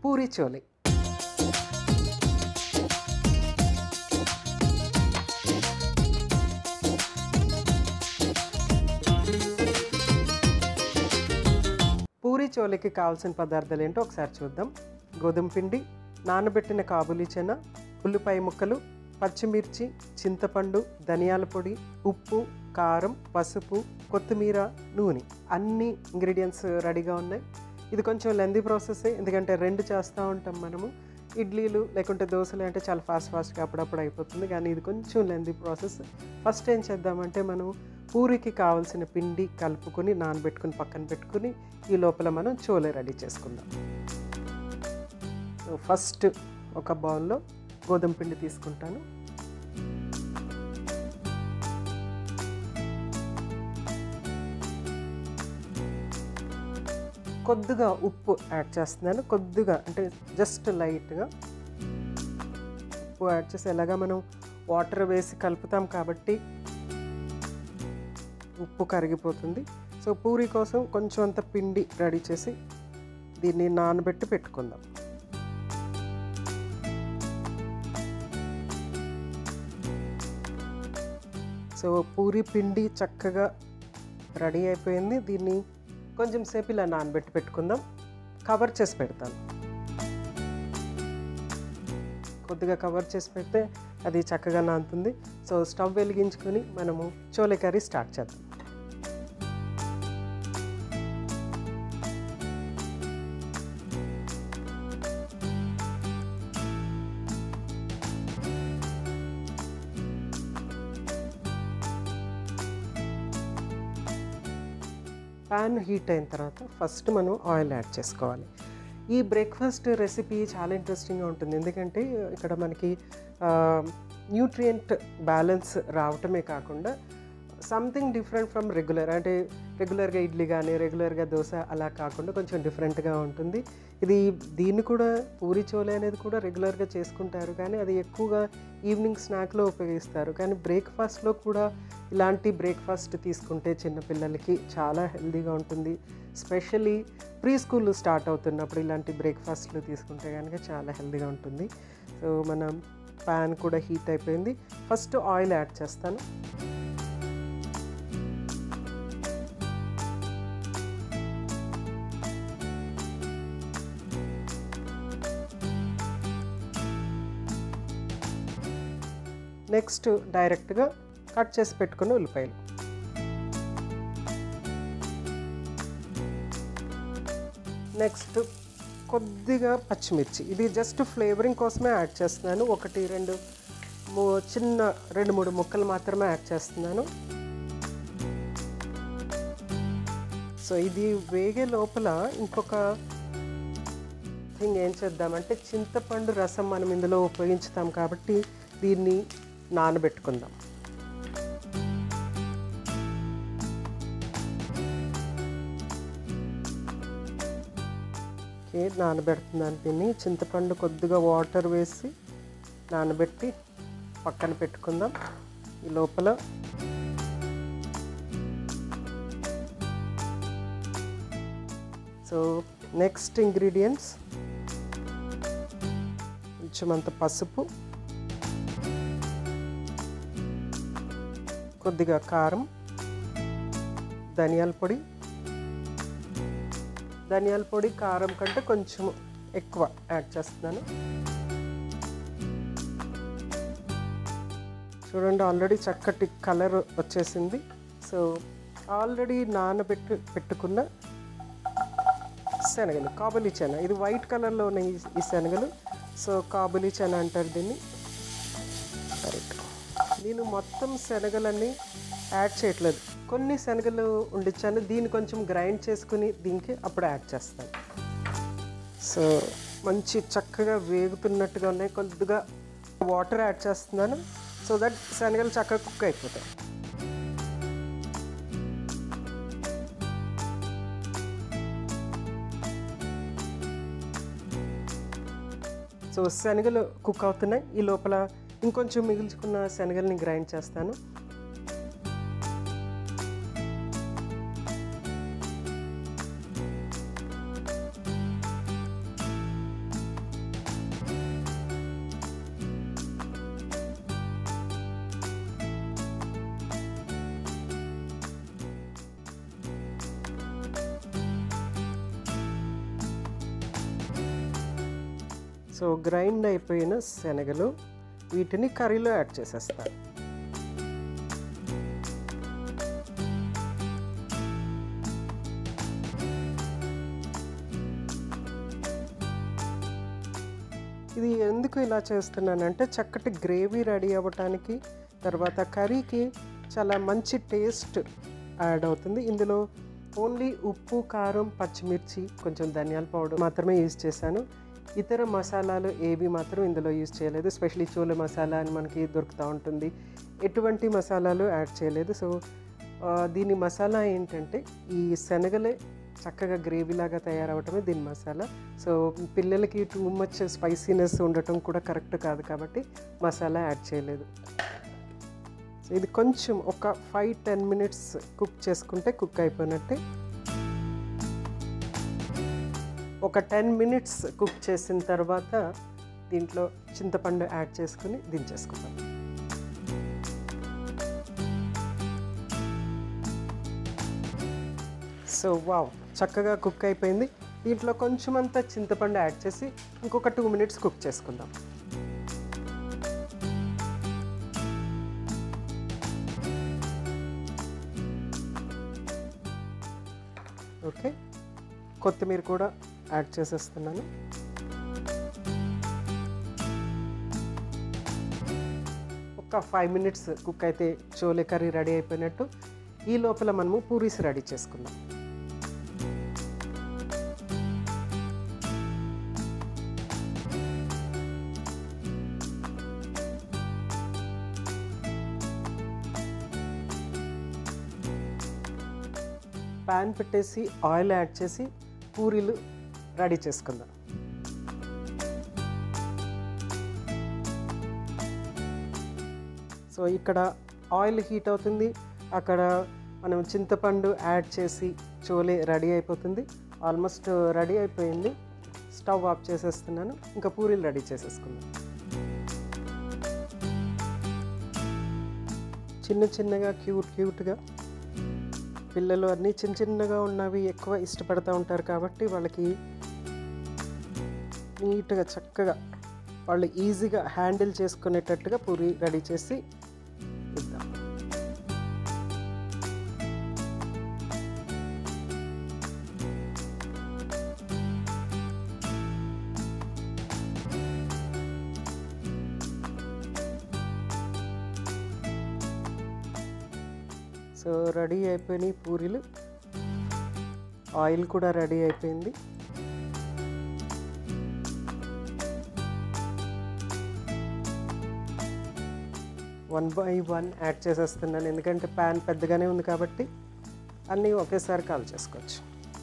పూరి చోలే పూరి చోలేకి కావాల్సిన పదార్థాలు ఏంటో ఒకసారి చూద్దాం గోధుమ పిండి నానబెట్టిన కాబులి చెన ఉల్లిపాయ ముక్కలు పచ్చిమిర్చి చింతపండు ధనియాల పొడి ఉప్పు కారం పసుపు కొత్తిమీర నూనె అన్ని ఇంగ్రీడియంట్స్ రెడీగా ఉన్నాయి ఇది కొంచెం లెందీ ప్రాసెస్ ఎందుకంటే రెండు చేస్తూ ఉంటాం మనము ఇడ్లీలు లేకుంటే దోశలు అంటే చాలా ఫాస్ట్ ఫాస్ట్గా అప్పుడప్పుడు అయిపోతుంది కానీ ఇది కొంచెం లెందీ ప్రాసెస్ ఫస్ట్ ఏం చేద్దామంటే మనం పూరికి కావాల్సిన పిండి కలుపుకొని నానబెట్టుకుని పక్కన పెట్టుకుని ఈ లోపల మనం చోలే రెడీ చేసుకుందాం సో ఫస్ట్ ఒక బౌల్లో గోధుమ పిండి తీసుకుంటాను కొద్దిగా ఉప్పు యాడ్ చేస్తున్నాను కొద్దిగా అంటే జస్ట్ లైట్గా ఉప్పు యాడ్ చేసి ఎలాగా మనం వాటర్ వేసి కలుపుతాం కాబట్టి ఉప్పు కరిగిపోతుంది సో పూరి కోసం కొంచెం అంత పిండి రెడీ చేసి దీన్ని నానబెట్టి పెట్టుకుందాం సో పూరి పిండి చక్కగా రెడీ అయిపోయింది దీన్ని కొంచెం సేపు ఇలా నానబెట్టి పెట్టుకుందాం కవర్ చేసి పెడతాను కొద్దిగా కవర్ చేసి పెడితే అది చక్కగా నానుతుంది సో స్టవ్ వెలిగించుకొని మనము చోలే కర్రీ స్టార్ట్ చేద్దాం ప్యాన్ హీట్ అయిన తర్వాత ఫస్ట్ మనం ఆయిల్ యాడ్ చేసుకోవాలి ఈ బ్రేక్ఫాస్ట్ రెసిపీ చాలా ఇంట్రెస్టింగ్గా ఉంటుంది ఎందుకంటే ఇక్కడ మనకి న్యూట్రియంట్ బ్యాలెన్స్ రావటమే కాకుండా సంథింగ్ డిఫరెంట్ ఫ్రమ్ రెగ్యులర్ అంటే రెగ్యులర్గా ఇడ్లీ కానీ రెగ్యులర్గా దోశ అలా కాకుండా కొంచెం డిఫరెంట్గా ఉంటుంది ఇది దీన్ని కూడా పూరి చోలే అనేది కూడా రెగ్యులర్గా చేసుకుంటారు కానీ అది ఎక్కువగా ఈవినింగ్ స్నాక్లో ఉపయోగిస్తారు కానీ బ్రేక్ఫాస్ట్లో కూడా ఇలాంటి బ్రేక్ఫాస్ట్ తీసుకుంటే చిన్నపిల్లలకి చాలా హెల్తీగా ఉంటుంది స్పెషల్లీ ప్రీ స్కూల్ స్టార్ట్ అవుతున్నప్పుడు ఇలాంటి బ్రేక్ఫాస్ట్లు తీసుకుంటే కనుక చాలా హెల్తీగా ఉంటుంది సో మన ప్యాన్ కూడా హీట్ అయిపోయింది ఫస్ట్ ఆయిల్ యాడ్ చేస్తాను నెక్స్ట్ డైరెక్ట్గా కట్ చేసి పెట్టుకున్న ఉల్లిపాయలు నెక్స్ట్ కొద్దిగా పచ్చిమిర్చి ఇది జస్ట్ ఫ్లేవరింగ్ కోసమే యాడ్ చేస్తున్నాను ఒకటి రెండు మూ- చిన్న రెండు మూడు ముక్కలు మాత్రమే యాడ్ చేస్తున్నాను సో ఇది వేగే లోపల ఇంకొక థింగ్ ఏం చేద్దామంటే చింతపండు రసం మనం ఇందులో ఉపయోగించుతాం కాబట్టి దీన్ని నానబెట్టుకుందాం ఓకే నానబెడుతున్నాను దీన్ని చింతపండు కొద్దిగా వాటర్ వేసి నానబెట్టి పక్కన పెట్టుకుందాం ఈ లోపల సో నెక్స్ట్ ఇంగ్రీడియంట్స్ కొంచెం అంత పసుపు కొద్దిగా కారం ధనియాల పొడి ధనియాల పొడి కారం కంటే కొంచెం ఎక్కువ యాడ్ చేస్తున్నాను చూడండి ఆల్రెడీ చక్కటి కలర్ వచ్చేసింది సో ఆల్రెడీ నానబెట్టి పెట్టుకున్న శనగలు కాబులి చెన ఇది వైట్ కలర్లో ఉన్న ఈ- ఈ శనగలు సో కాబులి చెన అంటారు దీన్ని కరెక్ట్ నేను మొత్తం శనగలన్నీ యాడ్ చేయట్లేదు కొన్ని శనగలు ఉండిచ్చాను దీన్ని కొంచెం గ్రైండ్ చేసుకుని దీనికి అప్పుడు యాడ్ చేస్తాను సో మంచి చక్కగా వేగుతున్నట్టుగా ఉన్నాయి కొద్దిగా వాటర్ యాడ్ చేస్తున్నాను సో దట్ శనగలు చక్కగా కుక్ అయిపోతాయి సో శనగలు కుక్ అవుతున్నాయి ఈ లోపల ఇంకొంచెం మిగిల్చుకున్న శనగల్ని గ్రైండ్ చేస్తాను సో గ్రైండ్ అయిపోయిన శనగలు వీటిని కర్రీలో యాడ్ చేసేస్తాను ఇది ఎందుకు ఇలా చేస్తున్నానంటే చక్కటి గ్రేవీ రెడీ అవ్వటానికి తర్వాత కర్రీకి చాలా మంచి టేస్ట్ యాడ్ అవుతుంది ఇందులో ఓన్లీ ఉప్పు కారం పచ్చిమిర్చి కొంచెం ధనియాల పౌడర్ మాత్రమే యూజ్ చేశాను ఇతర మసాలాలు ఏవి మాత్రం ఇందులో యూజ్ చేయలేదు స్పెషలీ చోలే మసాలా అని మనకి దొరుకుతూ ఉంటుంది ఎటువంటి మసాలాలు యాడ్ చేయలేదు సో ఆ, దీని మసాలా ఏంటంటే ఈ శనగలే చక్కగా గ్రేవీ లాగా తయారవటమే దీని మసాలా సో పిల్లలకి టూ మచ్ స్పైసీనెస్ ఉండటం కూడా కరెక్ట్ కాదు కాబట్టి మసాలా యాడ్ చేయలేదు సో ఇది కొంచెం ఒక ఫైవ్ టెన్ మినిట్స్ కుక్ చేసుకుంటే కుక్ అయిపోయినట్టే ఒక టెన్ మినిట్స్ కుక్ చేసిన తర్వాత దీంట్లో చింతపండు యాడ్ చేసుకుని దించేసుకుంటాం సో వావ్ చక్కగా కుక్ అయిపోయింది దీంట్లో కొంచెం అంతా చింతపండు యాడ్ చేసి ఇంకొక టూ మినిట్స్ కుక్ చేసుకుందాం ఓకే కొత్తిమీర కూడా యాడ్ చేసేస్తున్నాను ఒక ఫైవ్ మినిట్స్ కుక్ అయితే చోలే కర్రీ రెడీ అయిపోయినట్టు ఈ లోపల మనము పూరీస్ రెడీ చేసుకుందాం ప్యాన్ పెట్టేసి ఆయిల్ యాడ్ చేసి పూరీలు రెడీ చేసుకుందాం సో ఇక్కడ ఆయిల్ హీట్ అవుతుంది అక్కడ మనం చింతపండు యాడ్ చేసి చోలే రెడీ అయిపోతుంది ఆల్మోస్ట్ రెడీ అయిపోయింది స్టవ్ ఆఫ్ చేసేస్తున్నాను ఇంకా పూరీలు రెడీ చేసేసుకుందాం చిన్న చిన్నగా క్యూట్ క్యూట్గా పిల్లలు అన్నీ చిన్న చిన్నగా ఉన్నవి ఎక్కువ ఇష్టపడుతూ ఉంటారు కాబట్టి వాళ్ళకి నీట్గా చక్కగా వాళ్ళు ఈజీగా హ్యాండిల్ చేసుకునేటట్టుగా పూరి రెడీ చేసి ఇద్దాం సో రెడీ అయిపోయినాయి పూరీలు ఆయిల్ కూడా రెడీ అయిపోయింది వన్ బై వన్ యాడ్ చేసేస్తున్నాను ఎందుకంటే ప్యాన్ పెద్దగానే ఉంది కాబట్టి అన్నీ ఒకేసారి కాల్ చేసుకోవచ్చు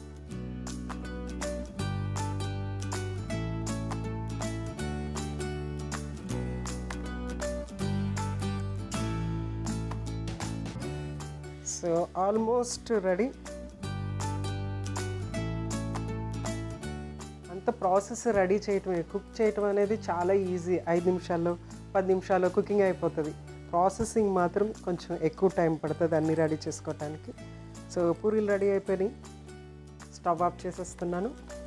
సో ఆల్మోస్ట్ రెడీ అంత ప్రాసెస్ రెడీ చేయటం కుక్ చేయటం అనేది చాలా ఈజీ ఐదు నిమిషాల్లో పది నిమిషాల్లో కుకింగ్ అయిపోతుంది ప్రాసెసింగ్ మాత్రం కొంచెం ఎక్కువ టైం పడుతుంది అన్నీ రెడీ చేసుకోవటానికి సో పూరీలు రెడీ అయిపోయినాయి స్టవ్ ఆఫ్ చేసేస్తున్నాను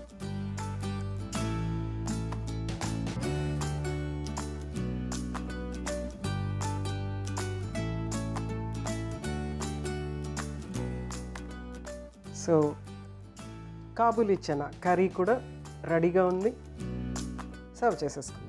సో కాబూలీ చనా కర్రీ కూడా రెడీగా ఉంది సర్వ్ చేసేసుకుందాం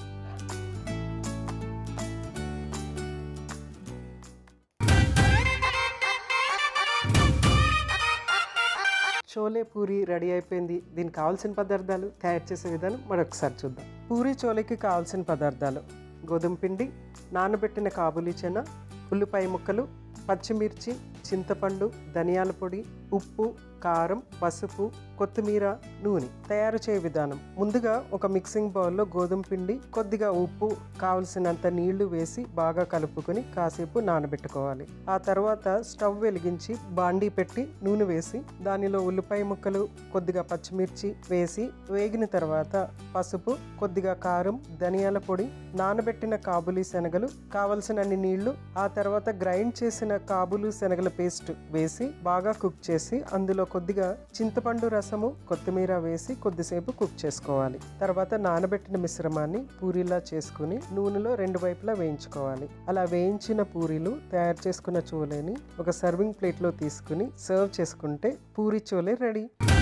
చోలే పూరి రెడీ అయిపోయింది దీనికి కావాల్సిన పదార్థాలు తయారు చేసే విధానం మరొకసారి చూద్దాం పూరి చోలేకి కావాల్సిన పదార్థాలు గోధుమ పిండి నానబెట్టిన కాబూలీ చెన ఉల్లిపాయ ముక్కలు పచ్చిమిర్చి చింతపండు ధనియాల పొడి ఉప్పు కారం పసుపు కొత్తిమీర నూనె తయారు చేయ విధానం ముందుగా ఒక మిక్సింగ్ బౌల్లో గోధుమ పిండి కొద్దిగా ఉప్పు కావలసినంత నీళ్లు వేసి బాగా కలుపుకొని కాసేపు నానబెట్టుకోవాలి ఆ తర్వాత స్టవ్ వెలిగించి బాండీ పెట్టి నూనె వేసి దానిలో ఉల్లిపాయ ముక్కలు కొద్దిగా పచ్చిమిర్చి వేసి వేగిన తర్వాత పసుపు కొద్దిగా కారం ధనియాల పొడి నానబెట్టిన కాబులి శనగలు కావలసినన్ని నీళ్లు ఆ తర్వాత గ్రైండ్ చేసిన కాబులు శనగల పేస్ట్ వేసి బాగా కుక్ చేసి చేసి అందులో కొద్దిగా చింతపండు రసము కొత్తిమీర వేసి కొద్దిసేపు కుక్ చేసుకోవాలి తర్వాత నానబెట్టిన మిశ్రమాన్ని పూరీలా చేసుకుని నూనెలో రెండు వైపులా వేయించుకోవాలి అలా వేయించిన పూరీలు తయారు చేసుకున్న చోలేని ఒక సర్వింగ్ ప్లేట్లో తీసుకుని సర్వ్ చేసుకుంటే పూరి చోలే రెడీ